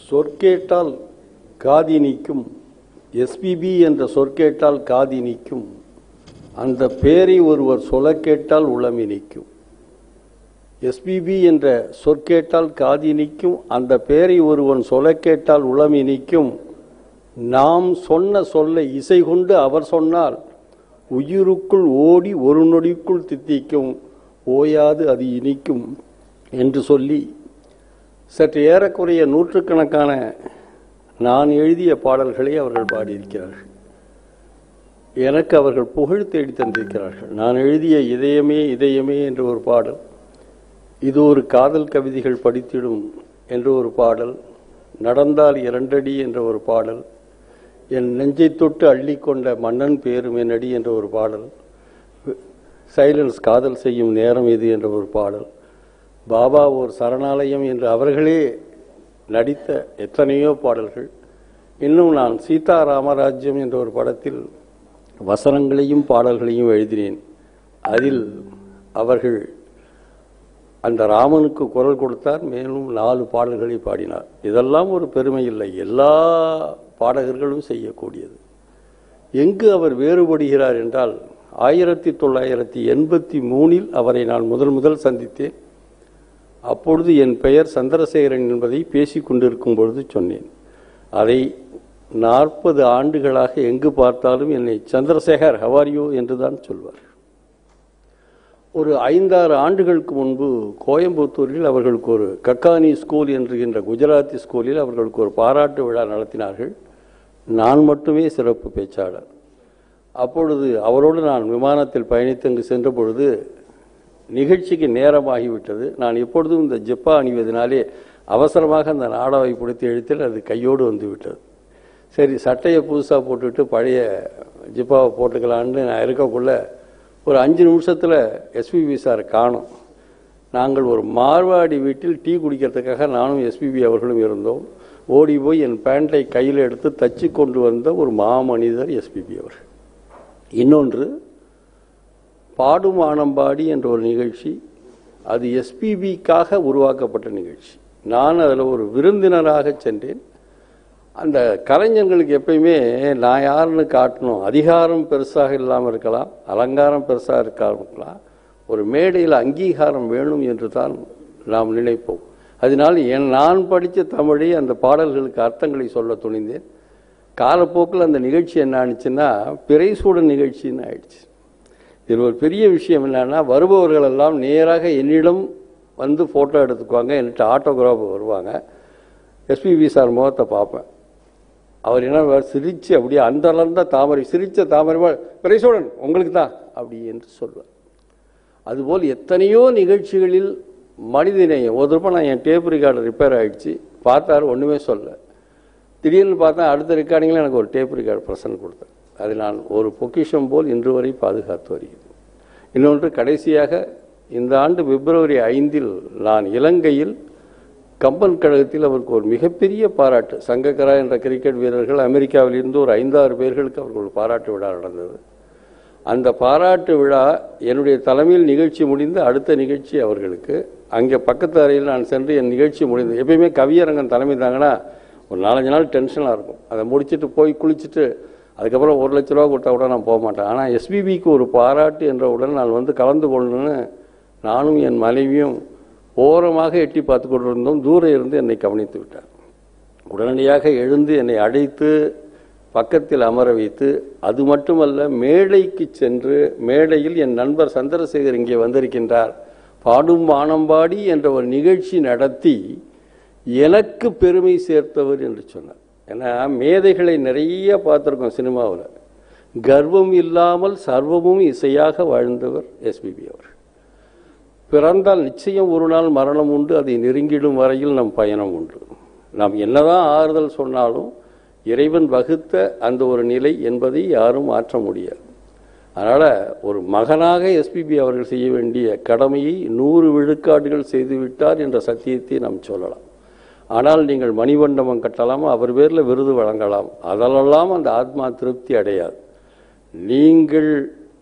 சொற்கேட்டால் காதி நிற்கும் எஸ்பிபி என்ற சொற்கேட்டால் காதி நிற்கும் அந்த பேரை ஒருவர் சொல்ல கேட்டால் உளமி நிற்கும் எஸ்பிபி என்ற சொற்கேட்டால் காதி நிற்கும் அந்த பேரை ஒருவன் சொல்ல கேட்டால் உளமி நிற்கும் நாம் சொன்ன சொல்லை இசை கொண்டு அவர் சொன்னால் உயிருக்குள் ஓடி ஒரு நொடிக்குள் தித்திக்கும் ஓயாது அது இனிக்கும் என்று சொல்லி சற்று ஏறக்குறைய நூற்றுக்கணக்கான நான் எழுதிய பாடல்களை அவர்கள் பாடியிருக்கிறார்கள் எனக்கு அவர்கள் புகழ் தேடி தந்திருக்கிறார்கள் நான் எழுதிய இதயமே இதயமே என்ற ஒரு பாடல் இது ஒரு காதல் கவிதைகள் படித்திடும் என்ற ஒரு பாடல் நடந்தால் இரண்டடி என்ற ஒரு பாடல் என் நெஞ்சை தொட்டு அள்ளிக்கொண்ட மன்னன் பேரும் என்னடி என்ற ஒரு பாடல் சைலன்ஸ் காதல் செய்யும் நேரம் இது என்ற ஒரு பாடல் பாபா ஒரு சரணாலயம் என்று அவர்களே நடித்த எத்தனையோ பாடல்கள் இன்னும் நான் சீதா ராமராஜ்யம் என்ற ஒரு படத்தில் வசனங்களையும் பாடல்களையும் எழுதினேன் அதில் அவர்கள் அந்த ராமனுக்கு குரல் கொடுத்தார் மேலும் நாலு பாடல்களை பாடினார் இதெல்லாம் ஒரு பெருமை இல்லை எல்லா பாடகர்களும் செய்யக்கூடியது எங்கு அவர் வேறுபடுகிறார் என்றால் ஆயிரத்தி தொள்ளாயிரத்தி எண்பத்தி மூணில் அவரை நான் முதல் முதல் சந்தித்தேன் அப்பொழுது என் பெயர் சந்திரசேகரன் என்பதை பேசிக் கொண்டிருக்கும் பொழுது சொன்னேன் அதை நாற்பது ஆண்டுகளாக எங்கு பார்த்தாலும் என்னை சந்திரசேகர் ஹவாரியோ என்றுதான் சொல்வார் ஒரு ஐந்தாறு ஆண்டுகளுக்கு முன்பு கோயம்புத்தூரில் அவர்களுக்கு ஒரு கக்கானி ஸ்கூல் என்கின்ற குஜராத்தி ஸ்கூலில் அவர்களுக்கு ஒரு பாராட்டு விழா நடத்தினார்கள் நான் மட்டுமே சிறப்பு பேச்சாளர் அப்பொழுது அவரோடு நான் விமானத்தில் பயணித்து அங்கு சென்ற பொழுது நிகழ்ச்சிக்கு நேரமாகிவிட்டது நான் எப்பொழுதும் இந்த ஜிப்பா அணிவதனாலே அவசரமாக அந்த நாடாவை பிடித்து எழுத்தில் அது கையோடு வந்து விட்டது சரி சட்டையை புதுசாக போட்டுவிட்டு பழைய ஜிப்பாவை போட்டுக்கலான்னு நான் இருக்கக்குள்ள ஒரு அஞ்சு நிமிஷத்தில் எஸ்பிபி சார் காணும் நாங்கள் ஒரு மார்வாடி வீட்டில் டீ குடிக்கிறதுக்காக நானும் எஸ்பிபி அவர்களும் இருந்தோம் ஓடி போய் என் பேண்டை கையில் எடுத்து தச்சு கொண்டு வந்த ஒரு மாமனிதர் எஸ்பிபி அவர்கள் இன்னொன்று பாடும் ஆனம்பாடி என்ற ஒரு நிகழ்ச்சி அது எஸ்பிபிக்காக உருவாக்கப்பட்ட நிகழ்ச்சி நான் அதில் ஒரு விருந்தினராக சென்றேன் அந்த கலைஞர்களுக்கு எப்பயுமே நான் யாருன்னு காட்டணும் அதிகாரம் பெருசாக இல்லாமல் இருக்கலாம் அலங்காரம் பெருசாக இருக்கலாம் ஒரு மேடையில் அங்கீகாரம் வேணும் என்று தான் நாம் நினைப்போம் அதனால் என் நான் படித்த தமிழை அந்த பாடல்களுக்கு அர்த்தங்களை சொல்ல துணிந்தேன் காலப்போக்கில் அந்த நிகழ்ச்சி என்ன ஆனிச்சுன்னா பிறைசூடன் நிகழ்ச்சின்னு ஆயிடுச்சு இதில் ஒரு பெரிய விஷயம் என்னன்னா வருபவர்கள் எல்லாம் நேராக என்னிடம் வந்து ஃபோட்டோ எடுத்துக்குவாங்க என்கிட்ட ஆட்டோகிராஃப் வருவாங்க எஸ்பிபி சார் முகத்தை பார்ப்பேன் அவர் என்ன சிரித்து அப்படியே அந்த அளர்ந்த தாமரை சிரித்த தாமரை பிரைசோடன் உங்களுக்கு தான் அப்படி என்று சொல்வார் அதுபோல் எத்தனையோ நிகழ்ச்சிகளில் மனிதநேயம் ஒரு தடவை நான் என் டேப் ரெக்கார்டர் ரிப்பேர் ஆகிடுச்சு பார்த்தாரு ஒன்றுமே சொல்ல திடீர்னு பார்த்தா அடுத்த ரெக்கார்டிங்கில் எனக்கு ஒரு டேப் ரெக்கார்டு ப்ரெசன்ட் கொடுத்தேன் அதை நான் ஒரு பொக்கிஷம் போல் இன்று வரை பாதுகாத்து வருகிறேன் இன்னொன்று கடைசியாக இந்த ஆண்டு பிப்ரவரி ஐந்தில் நான் இலங்கையில் கம்பன் கழகத்தில் அவருக்கு ஒரு மிகப்பெரிய பாராட்டு சங்கக்கரா என்ற கிரிக்கெட் வீரர்கள் அமெரிக்காவிலிருந்து ஒரு ஐந்தாறு பேர்களுக்கு அவருக்கு ஒரு பாராட்டு விழா நடந்தது அந்த பாராட்டு விழா என்னுடைய தலைமையில் நிகழ்ச்சி முடிந்து அடுத்த நிகழ்ச்சி அவர்களுக்கு அங்கே பக்கத்து அறையில் நான் சென்று என் நிகழ்ச்சி முடிந்து எப்பயுமே கவியரங்கன் தலைமை தாங்கன்னா ஒரு நாலஞ்சு நாள் டென்ஷனாக இருக்கும் அதை முடிச்சுட்டு போய் குளிச்சுட்டு அதுக்கப்புறம் ஒரு லட்ச ரூபா கொடுத்தா கூட நான் போக மாட்டேன் ஆனால் எஸ்பிபிக்கு ஒரு பாராட்டு என்றவுடன் நான் வந்து கலந்து கொள்ளணும்னு நானும் என் மனைவியும் ஓரமாக எட்டி பார்த்து கொண்டிருந்தோம் தூரம் இருந்து என்னை கவனித்து விட்டார் உடனடியாக எழுந்து என்னை அழைத்து பக்கத்தில் அமர வைத்து அது மட்டுமல்ல மேடைக்கு சென்று மேடையில் என் நண்பர் சந்திரசேகர் இங்கே வந்திருக்கின்றார் பாடும் வானம்பாடி என்ற ஒரு நிகழ்ச்சி நடத்தி எனக்கு பெருமை சேர்த்தவர் என்று சொன்னார் ஏன்னா மேதைகளை நிறைய பார்த்துருக்கோம் சினிமாவில் கர்வம் இல்லாமல் சர்வமும் இசையாக வாழ்ந்தவர் எஸ்பிபி அவர் பிறந்தால் நிச்சயம் ஒரு நாள் மரணம் உண்டு அதை நெருங்கிடும் வரையில் நம் பயணம் உண்டு நாம் என்னதான் ஆறுதல் சொன்னாலும் இறைவன் வகுத்த அந்த ஒரு நிலை என்பதை யாரும் மாற்ற முடியாது அதனால் ஒரு மகனாக எஸ்பிபி அவர்கள் செய்ய வேண்டிய கடமையை நூறு விழுக்காடுகள் செய்துவிட்டார் என்ற சத்தியத்தை நாம் சொல்லலாம் ஆனால் நீங்கள் மணிமண்டபம் கட்டலாம் அவர் பேரில் விருது வழங்கலாம் அதிலெல்லாம் அந்த ஆத்மா திருப்தி அடையாது நீங்கள்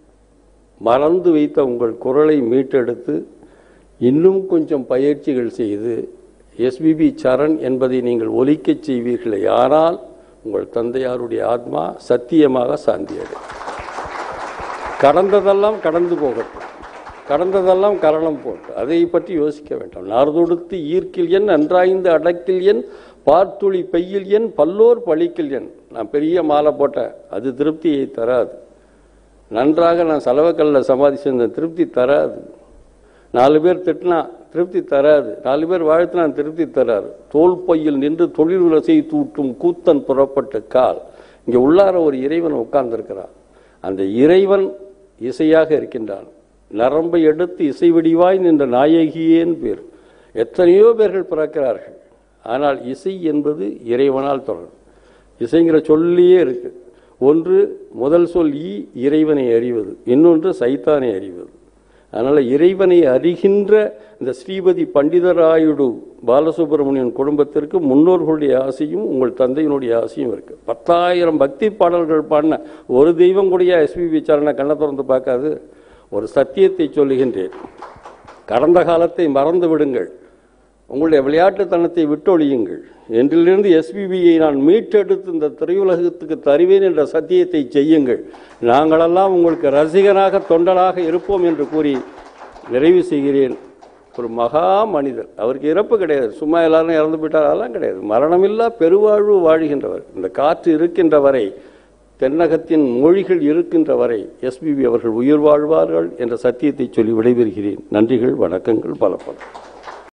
மறந்து வைத்த உங்கள் குரலை மீட்டெடுத்து இன்னும் கொஞ்சம் பயிற்சிகள் செய்து எஸ்பிபி சரண் என்பதை நீங்கள் ஒலிக்கச் செய்வீர்களே ஆனால் உங்கள் தந்தையாருடைய ஆத்மா சத்தியமாக சாந்தியடையும் கடந்ததெல்லாம் கடந்து போகட்டும் கடந்ததெல்லாம் கரணம் போட்டு அதை பற்றி யோசிக்க வேண்டாம் நார்தொடுத்து ஈர்க்கில் என் நன்றாய்ந்து அடக்கில் என் பார்த்துளி பெய்யில் என் பல்லோர் பழிக்கில் என் நான் பெரிய மாலை போட்டேன் அது திருப்தியை தராது நன்றாக நான் செலவக்கல்ல சமாதி செஞ்ச திருப்தி தராது நாலு பேர் திட்டினா திருப்தி தராது நாலு பேர் வாழ்த்தினா திருப்தி தராது தோல் பையில் நின்று தொழில் உலசை தூட்டும் கூத்தன் புறப்பட்ட கால் இங்கே உள்ளார ஒரு இறைவன் உட்கார்ந்திருக்கிறான் அந்த இறைவன் இசையாக இருக்கின்றான் நரம்பை எடுத்து இசை வடிவாய் நின்ற நாயகியேன் பேர் எத்தனையோ பேர்கள் பிறக்கிறார்கள் ஆனால் இசை என்பது இறைவனால் தொடரும் இசைங்கிற சொல்லியே இருக்கு ஒன்று முதல் சொல் ஈ இறைவனை அறிவது இன்னொன்று சைத்தானை அறிவது அதனால் இறைவனை அறிகின்ற இந்த ஸ்ரீபதி பண்டிதராயுடு பாலசுப்ரமணியன் குடும்பத்திற்கு முன்னோர்களுடைய ஆசையும் உங்கள் தந்தையினுடைய ஆசையும் இருக்கு பத்தாயிரம் பக்தி பாடல்கள் பாடின ஒரு தெய்வம் கூடிய எஸ்பிபி சரண கண்ணை திறந்து பார்க்காது ஒரு சத்தியத்தை சொல்லுகின்றேன் கடந்த காலத்தை மறந்து விடுங்கள் உங்களுடைய விளையாட்டுத்தனத்தை விட்டொழியுங்கள் என்றிலிருந்து எஸ்பிபியை நான் மீட்டெடுத்து இந்த திரையுலகத்துக்கு தருவேன் என்ற சத்தியத்தை செய்யுங்கள் நாங்களெல்லாம் உங்களுக்கு ரசிகனாக தொண்டனாக இருப்போம் என்று கூறி நிறைவு செய்கிறேன் ஒரு மகா மனிதர் அவருக்கு இறப்பு கிடையாது சும்மா எல்லாரும் இறந்து போயிட்டார் அதெல்லாம் கிடையாது மரணமில்லா பெருவாழ்வு வாழ்கின்றவர் இந்த காற்று இருக்கின்ற வரை தென்னகத்தின் மொழிகள் இருக்கின்ற வரை எஸ்பிபி அவர்கள் உயிர் வாழ்வார்கள் என்ற சத்தியத்தை சொல்லி விடைபெறுகிறேன் நன்றிகள் வணக்கங்கள் பல பல